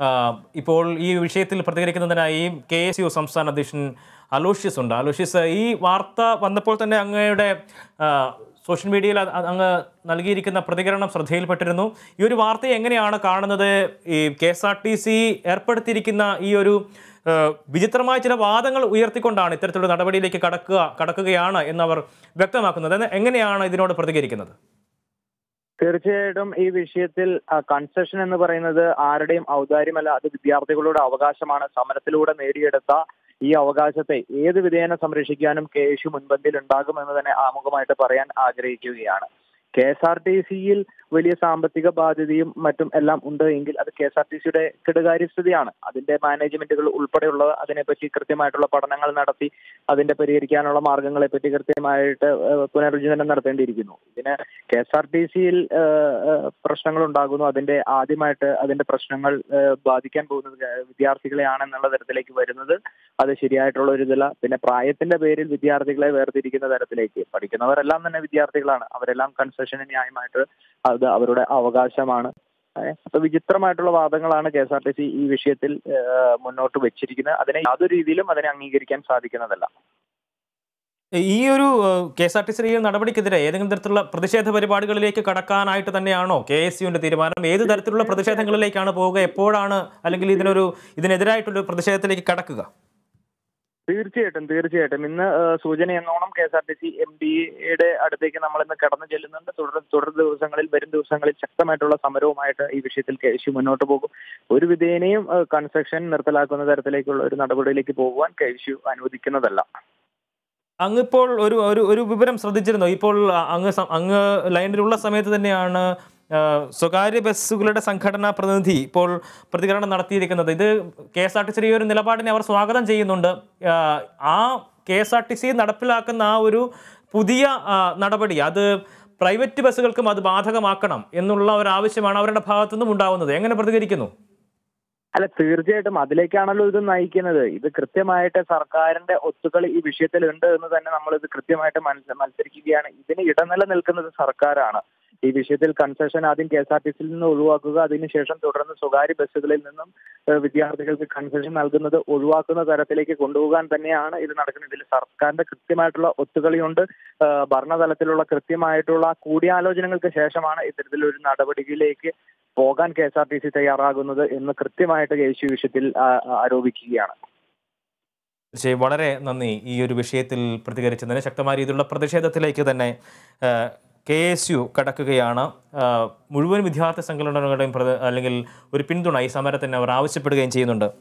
ആ, ഇപ്പോൾ ഈ വിഷയത്തിൽ പ്രതികരിക്കുന്നതിനായി കെ എസ് യു സംസ്ഥാന അധ്യക്ഷൻ അലോഷ്യസ് ഉണ്ട് അലോഷ്യസ് ഈ വാർത്ത വന്നപ്പോൾ തന്നെ അങ്ങയുടെ ആ, സോഷ്യൽ മീഡിയയിൽ അത് അത് അങ്ങ് നൽകിയിരിക്കുന്ന പ്രതികരണം ശ്രദ്ധയിൽപ്പെട്ടിരുന്നു ഈ ഒരു വാർത്തയെ എങ്ങനെയാണ് കാണുന്നത് ഈ K S R T C ഏർപ്പെടുത്തിയിരിക്കുന്ന ഈ ഒരു ആ, വിചിത്രമായ ചില വാദങ്ങൾ ഉയർത്തിക്കൊണ്ടാണ് ഇത്തരത്തിലുള്ള നടപടിയിലേക്ക് കടക്കുക കടക്കുകയാണ് എന്നവർ വ്യക്തമാക്കുന്നത് അത് എങ്ങനെയാണ് ഇതിനോട് പ്രതികരിക്കുന്നത് തീർച്ചയായിട്ടും ഈ വിഷയത്തിൽ കൺസെഷൻ എന്ന് പറയുന്നത് ആരുടെയും ഔദാര്യമല്ല അത് വിദ്യാർത്ഥികളുടെ അവകാശമാണ് സമരത്തിലൂടെ നേടിയെടുത്ത ഈ അവകാശത്തെ ഏത് വിധേന സംരക്ഷിക്കാനും കെ എസ് യു മുൻപന്തിയിൽ ഉണ്ടാകുമെന്ന് തന്നെ ആമുഖമായിട്ട് പറയാൻ ആഗ്രഹിക്കുകയാണ് കെ എസ് ആർ ടി സിയിൽ വലിയ സാമ്പത്തിക ബാധ്യതയും മറ്റും എല്ലാം ഉണ്ട് എങ്കിൽ അത് കെ എസ് ആർ ടി സിയുടെ കെടുകാര്യസ്ഥിതിയാണ് അതിന്റെ മാനേജ്മെന്റുകൾ ഉൾപ്പെടെയുള്ള അതിനെപ്പറ്റി കൃത്യമായിട്ടുള്ള പഠനങ്ങൾ നടത്തി അതിന്റെ പരിഹരിക്കാനുള്ള മാർഗങ്ങളെ പറ്റി കൃത്യമായിട്ട് ഏഹ്, പുനർവിചിന്തനം നടത്തേണ്ടിയിരിക്കുന്നു ഇതിന് കെ എസ് ആർ ടി സിയിൽ പ്രശ്നങ്ങൾ ഉണ്ടാകുന്നു അതിന്റെ ആദ്യമായിട്ട് അതിന്റെ പ്രശ്നങ്ങൾ ഏഹ്, ബാധിക്കാൻ പോകുന്നത് വിദ്യാർത്ഥികളെയാണെന്നുള്ള തരത്തിലേക്ക് വരുന്നത് അത് ശരിയായിട്ടുള്ള ഒരു ഇതില്ല പിന്നെ പ്രായത്തിന്റെ പേരിൽ വിദ്യാർത്ഥികളെ വേർതിരിക്കുന്ന തരത്തിലേക്ക് പഠിക്കുന്നവരെല്ലാം തന്നെ വിദ്യാർത്ഥികളാണ് അവരെല്ലാം കൺസെഷന് ന്യായമായിട്ട് അത് അവരുടെ അവകാശമാണ് ഏഹ്, അപ്പൊ വിചിത്രമായിട്ടുള്ള വാദങ്ങളാണ് K S R T C ഈ വിഷയത്തിൽ ഏഹ്, മുന്നോട്ട് വെച്ചിരിക്കുന്നത് അതിനെ യാതൊരു രീതിയിലും അതിനെ അംഗീകരിക്കാൻ സാധിക്കുന്നതല്ല ഈ ഒരു K S R T C നടപടിക്കെതിരെ ഏതെങ്കിലും തരത്തിലുള്ള പ്രതിഷേധ പരിപാടികളിലേക്ക് കടക്കാനായിട്ട് തന്നെയാണോ കെ എസ് യുവിന്റെ തീരുമാനം ഏത് തരത്തിലുള്ള പ്രതിഷേധങ്ങളിലേക്കാണ് പോവുക എപ്പോഴാണ് അല്ലെങ്കിൽ ഇതിനൊരു ഇതിനെതിരായിട്ടൊരു പ്രതിഷേധത്തിലേക്ക് കടക്കുക തീർച്ചയായിട്ടും തീർച്ചയായിട്ടും ഇന്ന് ഏഹ്, സൂചന എന്നോണം K S R T C M ഡിയുടെ അടുത്തേക്ക് നമ്മൾ ഇന്ന് കടന്നു ചെല്ലുന്നുണ്ട് തുടർ തുടർ ദിവസങ്ങളിൽ വരും ദിവസങ്ങളിൽ ശക്തമായിട്ടുള്ള സമരവുമായിട്ട് ഈ വിഷയത്തിൽ കെ എസ് യു മുന്നോട്ട് പോകും ഒരു വിധേനയും കൺസ്ട്രക്ഷൻ നിർത്തലാക്കുന്ന തരത്തിലേക്കുള്ള ഒരു നടപടിയിലേക്ക് പോകുവാൻ കെ എസ് യു അനുവദിക്കുന്നതല്ല അങ്ങിപ്പോൾ ഒരു ഒരു ഒരു വിവരം ശ്രദ്ധിച്ചിരുന്നു ഇപ്പോൾ അങ്ങ് സം- അങ്ങ് ലൈനിലുള്ള സമയത്ത് തന്നെയാണ് ആ, സ്വകാര്യ ബസ്സുകളുടെ സംഘടനാ പ്രതിനിധി ഇപ്പോൾ പ്രതികരണം നടത്തിയിരിക്കുന്നത് ഇത് K S R T C ഒരു നിലപാടിനെ അവർ സ്വാഗതം ചെയ്യുന്നുണ്ട് ആ, ആ K S R T C നടപ്പിലാക്കുന്ന ആ ഒരു പുതിയ ആ, നടപടി അത് പ്രൈവറ്റ് ബസ്സുകൾക്കും അത് ബാധകമാക്കണം എന്നുള്ള ഒരു ആവശ്യമാണ് അവരുടെ ഭാഗത്തു നിന്നും ഉണ്ടാവുന്നത് എങ്ങനെ പ്രതികരിക്കുന്നു അല്ല തീർച്ചയായിട്ടും അതിലേക്കാണല്ലോ ഇത് നയിക്കുന്നത് ഇത് കൃത്യമായിട്ട് സർക്കാരിന്റെ ഒത്തുകളി ഈ വിഷയത്തിൽ ഉണ്ട് എന്ന് തന്നെ നമ്മൾ ഇത് കൃത്യമായിട്ട് മനസ്സ് മത്സരിക്കുകയാണ് ഇതിന് ഇടനില നിൽക്കുന്നത് സർക്കാരാണ് ഈ വിഷയത്തിൽ കൺസെഷൻ ആദ്യം കെ എസ് ആർ ടി സിയിൽ നിന്ന് ഒഴിവാക്കുക അതിനുശേഷം തുടർന്ന് സ്വകാര്യ ബസ്സുകളിൽ നിന്നും ഏഹ്, വിദ്യാർത്ഥികൾക്ക് കൺസെഷൻ നൽകുന്നത് ഒഴിവാക്കുന്ന തരത്തിലേക്ക് കൊണ്ടുപോകാൻ തന്നെയാണ് ഇത് നടക്കുന്നത് ഇതിൽ സർക്കാരിന്റെ കൃത്യമായിട്ടുള്ള ഒത്തുകളിയുണ്ട് ഏഹ്, ഭരണതലത്തിലുള്ള കൃത്യമായിട്ടുള്ള കൂടിയാലോചനകൾക്ക് ശേഷമാണ് ഇത്തരത്തിലൊരു നടപടിയിലേക്ക് പോകാൻ K S R T C തയ്യാറാകുന്നത് എന്ന് കൃത്യമായിട്ട് കെ എസ് യു വിഷയത്തിൽ ആ, ആ, ആരോപിക്കുകയാണ് ശരി വളരെ നന്ദി ഈ ഒരു വിഷയത്തിൽ പ്രതികരിച്ചതിന് ശക്തമായ രീതിയിലുള്ള പ്രതിഷേധത്തിലേക്ക് തന്നെ കെ എസ് യു കടക്കുകയാണ് ആ, മുഴുവൻ വിദ്യാർത്ഥി സംഘടനകളുടെയും പ്രതി- അല്ലെങ്കിൽ ഒരു പിന്തുണ ഈ സമരത്തിന് അവർ ആവശ്യപ്പെടുകയും ചെയ്യുന്നുണ്ട്